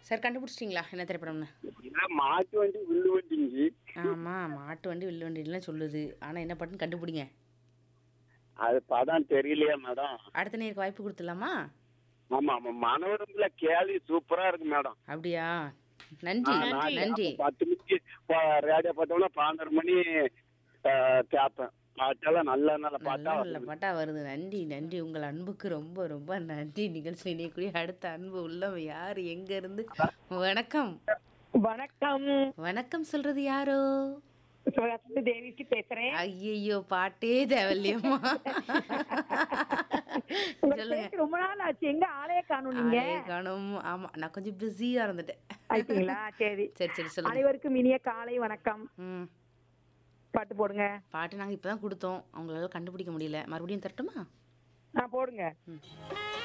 Sir கண்டுபிடிச்சிட்டிங்களா என்ன திரைப்படம்னு இல்லை மாட்டு வண்டி வில்லு வண்டிங்க ஆமாம் மாட்டு வண்டி வில்லு வண்டிலாம் சொல்லுது ஆனால் என்ன பாட்டுன்னு கண்டுபிடிங்க அது படம் தெரியலையா மேடம் அடுத்த நேருக்கு வாய்ப்பு கொடுத்துடலாமா ஆமா ஆமா மனோரம்ல கேள்வி சூப்பரா இருக்கு மேடம் அப்படியா நன்றி ஆ, நான் நன்றி பத்து மணிக்கு ரேடியோ பார்த்தோம்னா பன்னெண்டு மணி ஆ, கேட்பேன் பாட்டெல்லாம் நல்ல நல்ல பாட்டா நல்ல நல்ல வருது. பாட்டா வருது நன்றி நன்றி உங்கள் அன்புக்கு ரொம்ப ரொம்ப நன்றி நிகழ்ச்சி இணையக்கூடிய அடுத்த அன்பு உள்ளவ யார் எங்க இருந்து வணக்கம் வணக்கம் வணக்கம் சொல்றது யாரோ சுவரத்து தேவிக்கு பேசுறேன் ஐயையோ பாட்டே தேவையில்லையம்மா உங்களை சொல்லுங்க பேசி ரொம்ப நாள் ஆச்சு எங்க ஆளைய காணும் நீங்க ஆளே காணோம் ஆமா நான் கொஞ்சம் பிஸியா இருந்துட்டேன் ஆயிட்டீங்களா சரி சரி சரி சொல்லுங்க அனைவருக்கும் இனிய காலை வணக்கம் ம் பாட்டு போடுங்க பாட்டு நாங்க இப்பதான் கொடுத்தோம் அவங்களால கண்டுபிடிக்க முடியல மறுபடியும் தரட்டுமா ஆ போடுங்க ம்